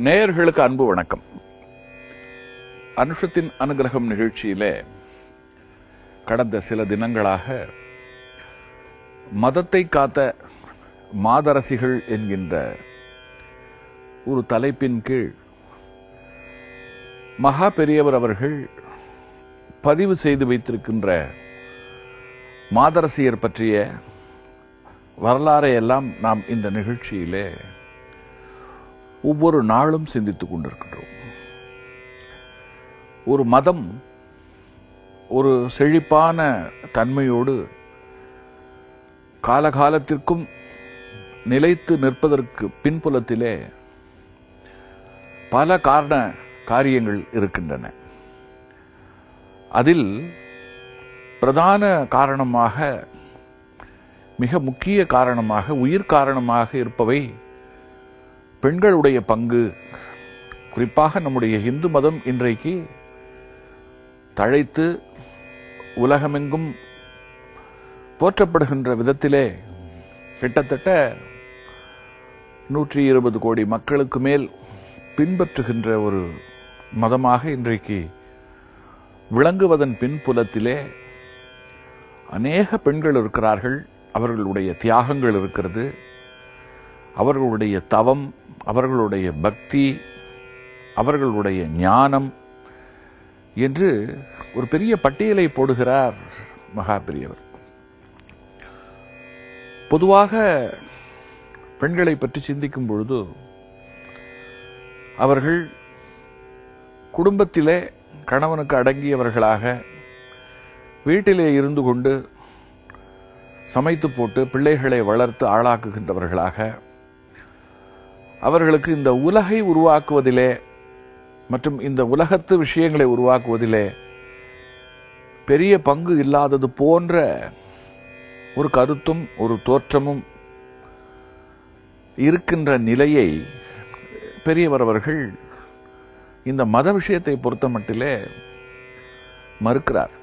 நேயர்களுக்கு அன்பு வணக்கம் அனுஷத்தின் அனுகிரகம் நிகழ்ச்சியிலே கடந்த சில தினங்களாக மதத்தை காத்த மாதரசிகள் என்கின்ற ஒரு தலைப்பின் கீழ் மகா பெரியவர் அவர்கள் பதிவு செய்து வைத்திருக்கின்ற மாதரசியர் பற்றிய வரலாறை எல்லாம் நாம் இந்த நிகழ்ச்சியிலே ஒவ்வொரு நாளும் சிந்தித்துக் கொண்டிருக்கின்றோம் ஒரு மதம் ஒரு செழிப்பான தன்மையோடு காலகாலத்திற்கும் நிலைத்து நிற்பதற்கு பின்புலத்திலே பல காரண காரியங்கள் இருக்கின்றன அதில் பிரதான காரணமாக மிக முக்கிய காரணமாக உயிர் காரணமாக இருப்பவை பெண்களுடைய பங்கு குறிப்பாக நம்முடைய இந்து மதம் இன்றைக்கு தழைத்து உலகமெங்கும் போற்றப்படுகின்ற விதத்திலே கிட்டத்தட்ட நூற்றி இருபது கோடி மக்களுக்கு மேல் பின்பற்றுகின்ற ஒரு மதமாக இன்றைக்கு விளங்குவதன் பின்புலத்திலே அநேக பெண்கள் இருக்கிறார்கள் அவர்களுடைய தியாகங்கள் இருக்கிறது அவர்களுடைய தவம் அவர்களுடைய பக்தி அவர்களுடைய ஞானம் என்று ஒரு பெரிய பட்டியலை போடுகிறார் மகா பெரியவர் பொதுவாக பெண்களை பற்றி சிந்திக்கும் பொழுது அவர்கள் குடும்பத்திலே கணவனுக்கு அடங்கியவர்களாக வீட்டிலே இருந்து கொண்டு சமைத்து போட்டு பிள்ளைகளை வளர்த்து ஆளாக்குகின்றவர்களாக அவர்களுக்கு இந்த உலகை உருவாக்குவதிலே மற்றும் இந்த உலகத்து விஷயங்களை உருவாக்குவதிலே பெரிய பங்கு இல்லாதது போன்ற ஒரு கருத்தும் ஒரு தோற்றமும் இருக்கின்ற நிலையை பெரியவர் அவர்கள் இந்த மத விஷயத்தை பொறுத்த மட்டிலே மறுக்கிறார்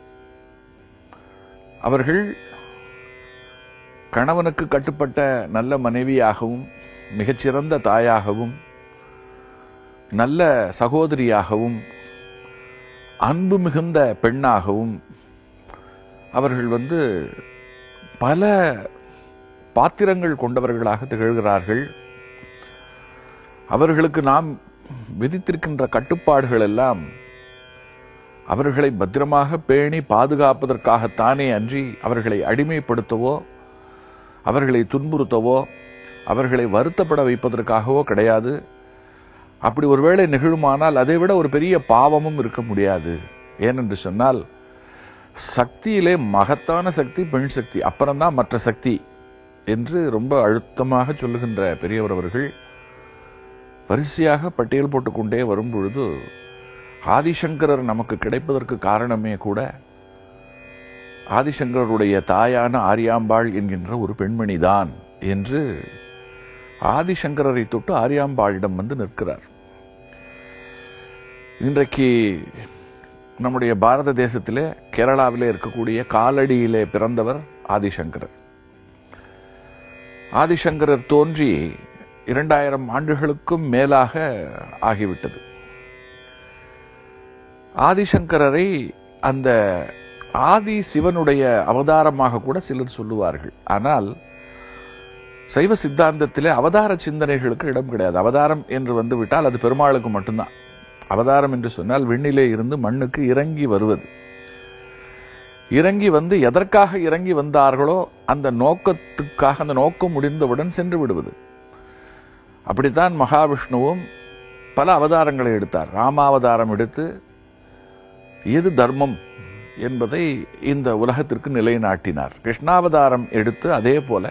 அவர்கள் கணவனுக்கு கட்டுப்பட்ட நல்ல மனைவியாகவும் மிகச்சிறந்த தாயாகவும் நல்ல சகோதரியாகவும் அன்பு மிகுந்த பெண்ணாகவும் அவர்கள் வந்து பல பாத்திரங்கள் கொண்டவர்களாக திகழ்கிறார்கள் அவர்களுக்கு நாம் விதித்திருக்கின்ற கட்டுப்பாடுகள் எல்லாம் அவர்களை பத்திரமாக பேணி பாதுகாப்பதற்காகத்தானே அன்றி அவர்களை அடிமைப்படுத்தவோ அவர்களை துன்புறுத்தவோ அவர்களை வருத்தப்பட வைப்பதற்காகவோ கிடையாது அப்படி ஒருவேளை நிகழுமானால் அதை விட ஒரு பெரிய பாவமும் இருக்க முடியாது ஏனென்று சொன்னால் சக்தியிலே மகத்தான சக்தி பெண் சக்தி அப்புறம்தான் மற்ற சக்தி என்று ரொம்ப அழுத்தமாக சொல்லுகின்ற பெரியவர் அவர்கள் வரிசையாக பட்டியல் போட்டுக்கொண்டே வரும் பொழுது ஆதிசங்கரர் நமக்கு கிடைப்பதற்கு காரணமே கூட ஆதிசங்கருடைய தாயான ஆரியாம்பாள் என்கின்ற ஒரு பெண்மணிதான் என்று ஆதிசங்கரரை தொட்டு ஆரியாம்பாளிடம் வந்து நிற்கிறார் இன்றைக்கு நம்முடைய பாரத தேசத்திலே கேரளாவிலே இருக்கக்கூடிய காலடியிலே பிறந்தவர் ஆதிசங்கரர் ஆதிசங்கரர் தோன்றி இரண்டாயிரம் ஆண்டுகளுக்கும் மேலாக ஆகிவிட்டது ஆதிசங்கரரை அந்த ஆதி சிவனுடைய அவதாரமாக கூட சிலர் சொல்லுவார்கள் ஆனால் சைவ சித்தாந்தத்திலே அவதார சிந்தனைகளுக்கு இடம் கிடையாது அவதாரம் என்று வந்து விட்டால் அது பெருமாளுக்கு மட்டும்தான் அவதாரம் என்று சொன்னால் விண்ணிலே இருந்து மண்ணுக்கு இறங்கி வருவது இறங்கி வந்து எதற்காக இறங்கி வந்தார்களோ அந்த நோக்கத்துக்காக அந்த நோக்கம் முடிந்தவுடன் சென்று விடுவது அப்படித்தான் மகாவிஷ்ணுவும் பல அவதாரங்களை எடுத்தார் ராமாவதாரம் எடுத்து எது தர்மம் என்பதை இந்த உலகத்திற்கு நிலைநாட்டினார் கிருஷ்ணாவதாரம் எடுத்து அதே போல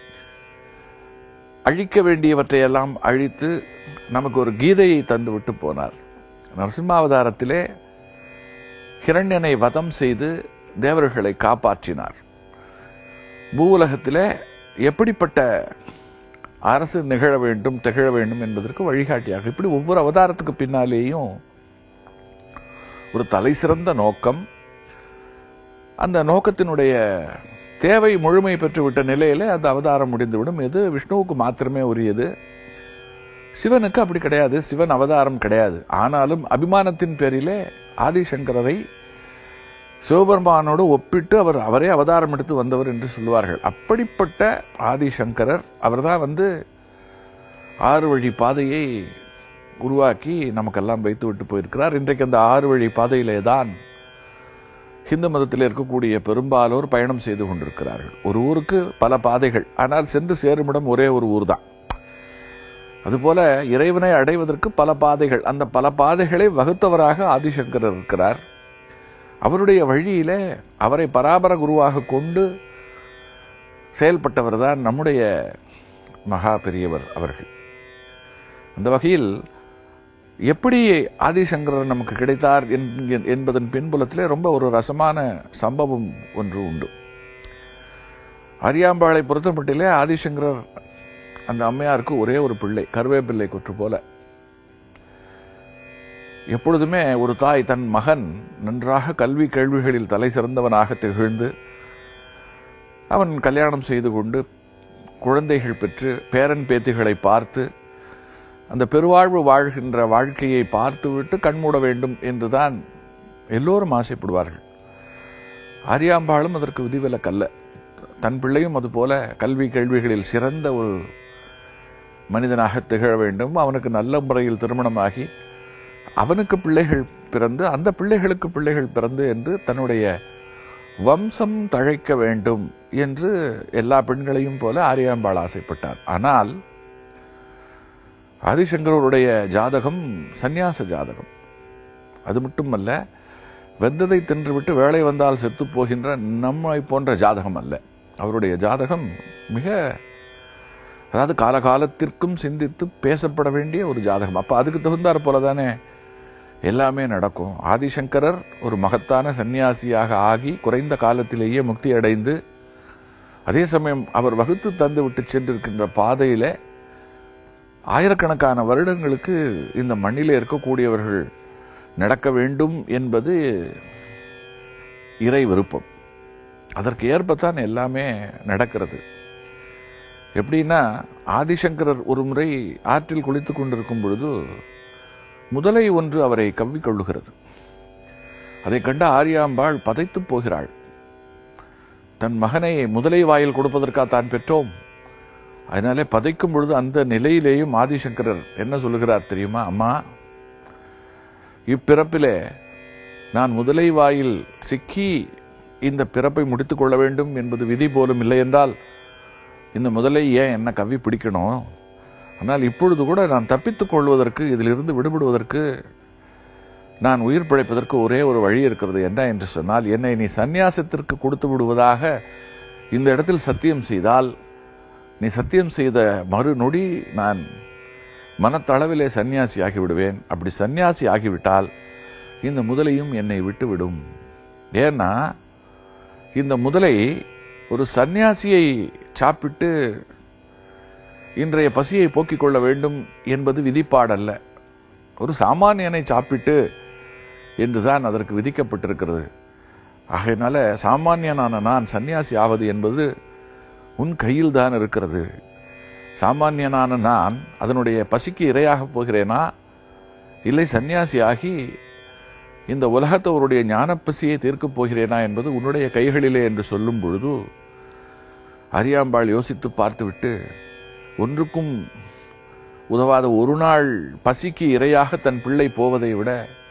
அழிக்க வேண்டியவற்றையெல்லாம் அழித்து நமக்கு ஒரு கீதையை தந்து விட்டு போனார் நரசிம்மாவதாரத்திலே ஹிரண்யனை வதம் செய்து தேவர்களை காப்பாற்றினார் பூவுலகத்திலே எப்படிப்பட்ட அரசு நிகழ வேண்டும் திகழ வேண்டும் என்பதற்கு வழிகாட்டியாக இப்படி ஒவ்வொரு அவதாரத்துக்கு பின்னாலேயும் ஒரு தலை சிறந்த நோக்கம் அந்த நோக்கத்தினுடைய தேவை முழுமை பெற்றுவிட்ட நிலையில அந்த அவதாரம் முடிந்துவிடும் இது விஷ்ணுவுக்கு மாத்திரமே உரியது சிவனுக்கு அப்படி கிடையாது சிவன் அவதாரம் கிடையாது ஆனாலும் அபிமானத்தின் பேரிலே ஆதிசங்கரரை சிவபெருமானோடு ஒப்பிட்டு அவர் அவரே அவதாரம் எடுத்து வந்தவர் என்று சொல்லுவார்கள் அப்படிப்பட்ட ஆதிசங்கரர் அவர்தான் வந்து ஆறு வழி பாதையை உருவாக்கி நமக்கெல்லாம் வைத்து விட்டு போயிருக்கிறார் இன்றைக்கு அந்த ஆறு வழி பாதையிலே தான் ஹிந்து மதத்தில் இருக்கக்கூடிய பெரும்பாலோர் பயணம் செய்து கொண்டிருக்கிறார்கள் ஒரு ஊருக்கு பல பாதைகள் ஆனால் சென்று சேருமிடம் ஒரே ஒரு ஊர் தான் அதுபோல இறைவனை அடைவதற்கு பல பாதைகள் அந்த பல பாதைகளை வகுத்தவராக ஆதிசங்கரர் இருக்கிறார் அவருடைய வழியிலே அவரை பராபர குருவாக கொண்டு செயல்பட்டவர் தான் நம்முடைய மகா பெரியவர் அவர்கள் அந்த வகையில் எப்படி ஆதிசங்கரர் நமக்கு கிடைத்தார் என்க- என்பதன் பின்புலத்திலே ரொம்ப ஒரு ரசமான சம்பவம் ஒன்று உண்டு அரியாம்பாளை பொறுத்தமட்டிலே ஆதிசங்கரர் அந்த அம்மையாருக்கு ஒரே ஒரு பிள்ளை கருவேப்பிள்ளை கொற்று போல எப்பொழுதுமே ஒரு தாய் தன் மகன் நன்றாக கல்வி கேள்விகளில் தலை சிறந்தவனாக திகழ்ந்து அவன் கல்யாணம் செய்து கொண்டு குழந்தைகள் பெற்று பேரன் பேத்திகளை பார்த்து அந்த பெருவாழ்வு வாழ்கின்ற வாழ்க்கையை பார்த்துவிட்டு கண்மூட வேண்டும் என்றுதான் எல்லோரும் ஆசைப்படுவார்கள் ஆரியாம்பாளும் அதற்கு விதிவிலக்கல்ல தன் பிள்ளையும் அதுபோல கல்வி கேள்விகளில் சிறந்த ஒரு மனிதனாக திகழ வேண்டும் அவனுக்கு நல்ல முறையில் திருமணமாகி அவனுக்கு பிள்ளைகள் பிறந்து அந்த பிள்ளைகளுக்கு பிள்ளைகள் பிறந்து என்று தன்னுடைய வம்சம் தழைக்க வேண்டும் என்று எல்லா பெண்களையும் போல ஆரியாம்பாள் ஆசைப்பட்டார் ஆனால் ஆதிசங்கரருடைய ஜாதகம் சந்நியாச ஜாதகம் அது மட்டுமல்ல வெந்ததை தின்றுவிட்டு வேலை வந்தால் செத்து போகின்ற நம்மை போன்ற ஜாதகம் அல்ல அவருடைய ஜாதகம் மிக அதாவது காலகாலத்திற்கும் சிந்தித்து பேசப்பட வேண்டிய ஒரு ஜாதகம் அப்ப அதுக்கு தகுந்தாற் போல தானே எல்லாமே நடக்கும் ஆதிசங்கரர் ஒரு மகத்தான சந்நியாசியாக ஆகி குறைந்த காலத்திலேயே முக்தி அடைந்து அதே சமயம் அவர் வகுத்து தந்து விட்டு சென்றிருக்கின்ற பாதையில ஆயிரக்கணக்கான வருடங்களுக்கு இந்த மண்ணிலே இருக்கக்கூடியவர்கள் நடக்க வேண்டும் என்பது இறை விருப்பம் அதற்கு ஏற்பத்தான் எல்லாமே நடக்கிறது எப்படின்னா ஆதிசங்கரர் ஒரு முறை ஆற்றில் குளித்துக் கொண்டிருக்கும் பொழுது முதலை ஒன்று அவரை கவ்விக்கொள்ளுகிறது அதை கண்ட ஆரியாம்பாள் பதைத்து போகிறாள் தன் மகனை முதலை வாயில் கொடுப்பதற்காக தான் பெற்றோம் அதனாலே பதைக்கும் பொழுது அந்த நிலையிலேயும் ஆதிசங்கரர் என்ன சொல்லுகிறார் தெரியுமா அம்மா இப்பிறப்பிலே நான் முதலை வாயில் சிக்கி இந்த பிறப்பை முடித்துக் கொள்ள வேண்டும் என்பது விதி போலும் இல்லை என்றால் இந்த முதலை ஏன் என்ன கவ்வி பிடிக்கணும் ஆனால் இப்பொழுது கூட நான் தப்பித்துக் கொள்வதற்கு இதிலிருந்து விடுபடுவதற்கு நான் உயிர் பிழைப்பதற்கு ஒரே ஒரு வழி இருக்கிறது என்ன என்று சொன்னால் என்னை நீ சந்நியாசத்திற்கு கொடுத்து விடுவதாக இந்த இடத்தில் சத்தியம் செய்தால் நீ சத்தியம் செய்த மறுநொடி நான் மனத்தளவிலே சந்நியாசி ஆகிவிடுவேன் அப்படி சந்நியாசி ஆகிவிட்டால் இந்த முதலையும் என்னை விட்டு விடும் ஏன்னா இந்த முதலை ஒரு சந்நியாசியை சாப்பிட்டு இன்றைய பசியை போக்கிக் கொள்ள வேண்டும் என்பது விதிப்பாடல்ல ஒரு சாமானியனை சாப்பிட்டு என்றுதான் அதற்கு விதிக்கப்பட்டிருக்கிறது ஆகையினால சாமானியனான நான் சந்நியாசி ஆவது என்பது உன் கையில் தான் இருக்கிறது சாமானியனான நான் அதனுடைய பசிக்கு இரையாக போகிறேனா இல்லை சந்நியாசி ஆகி இந்த உலகத்தவருடைய ஞானப்பசியை தீர்க்கப் போகிறேனா என்பது உன்னுடைய கைகளிலே என்று சொல்லும் பொழுது அரியாம்பாள் யோசித்து பார்த்துவிட்டு ஒன்றுக்கும் உதவாத ஒரு நாள் பசிக்கு இரையாக தன் பிள்ளை போவதை விட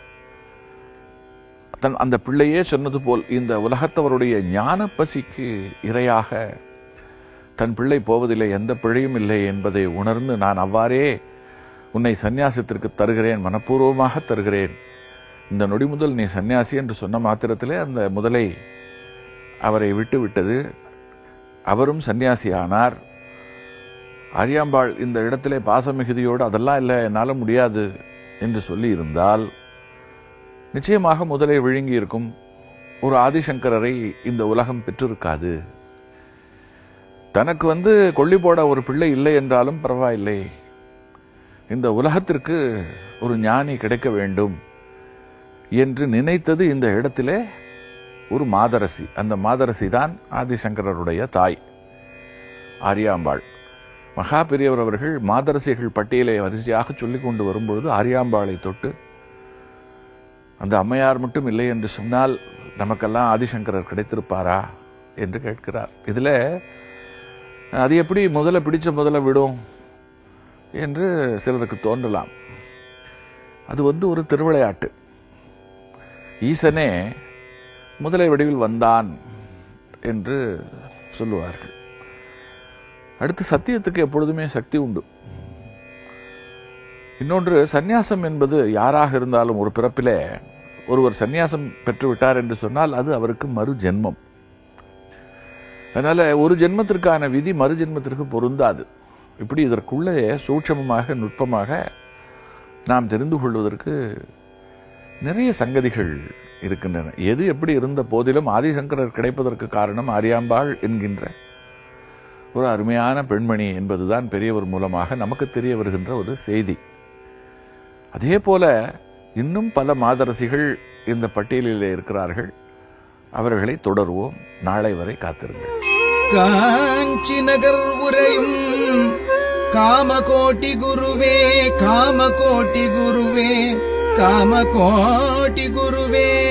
தன் அந்த பிள்ளையே சொன்னது போல் இந்த உலகத்தவருடைய ஞான பசிக்கு இரையாக தன் பிள்ளை போவதில்லை எந்த பிழையும் இல்லை என்பதை உணர்ந்து நான் அவ்வாறே உன்னை சந்நியாசத்திற்கு தருகிறேன் மனப்பூர்வமாக தருகிறேன் இந்த நொடி முதல் நீ சந்நியாசி என்று சொன்ன மாத்திரத்திலே அந்த முதலை அவரை விட்டு விட்டது அவரும் சந்நியாசி ஆனார் அரியாம்பாள் இந்த இடத்திலே பாசமிகுதியோடு அதெல்லாம் இல்லை என்னால முடியாது என்று சொல்லி இருந்தால் நிச்சயமாக முதலை விழுங்கி இருக்கும் ஒரு ஆதிசங்கரரை இந்த உலகம் பெற்றிருக்காது தனக்கு வந்து கொள்ளி போட ஒரு பிள்ளை இல்லை என்றாலும் பரவாயில்லை இந்த உலகத்திற்கு ஒரு ஞானி கிடைக்க வேண்டும் என்று நினைத்தது இந்த இடத்திலே ஒரு மாதரசி அந்த மாதரசி தான் ஆதிசங்கரருடைய தாய் ஆரியாம்பாள் மகா பெரியவர் அவர்கள் மாதரசிகள் பட்டியலை வரிசையாக சொல்லிக் கொண்டு வரும்பொழுது ஆரியாம்பாளை தொட்டு அந்த அம்மையார் மட்டும் இல்லை என்று சொன்னால் நமக்கெல்லாம் ஆதிசங்கரர் கிடைத்திருப்பாரா என்று கேட்கிறார் இதுல அது எப்படி முதல்ல பிடிச்ச முதல்ல விடும் என்று சிலருக்கு தோன்றலாம் அது வந்து ஒரு திருவிளையாட்டு ஈசனே முதலை வடிவில் வந்தான் என்று சொல்லுவார்கள் அடுத்து சத்தியத்துக்கு எப்பொழுதுமே சக்தி உண்டு இன்னொன்று சந்நியாசம் என்பது யாராக இருந்தாலும் ஒரு பிறப்பிலே ஒருவர் சந்நியாசம் பெற்று விட்டார் என்று சொன்னால் அது அவருக்கு மறு ஜென்மம் அதனால ஒரு ஜென்மத்திற்கான விதி மறு ஜென்மத்திற்கு பொருந்தாது இப்படி இதற்குள்ளே சூட்சமமாக நுட்பமாக நாம் தெரிந்து கொள்வதற்கு நிறைய சங்கதிகள் இருக்கின்றன எது எப்படி இருந்த போதிலும் ஆதிசங்கரர் கிடைப்பதற்கு காரணம் ஆரியாம்பாள் என்கின்ற ஒரு அருமையான பெண்மணி என்பதுதான் பெரியவர் மூலமாக நமக்கு தெரிய வருகின்ற ஒரு செய்தி அதே போல இன்னும் பல மாதரசிகள் இந்த பட்டியலில் இருக்கிறார்கள் அவர்களை தொடருவோம் நாளை வரை காத்திருங்கள் காஞ்சி நகர் உரையும் காமகோட்டி குருவே காமகோட்டி குருவே காமகோட்டி குருவே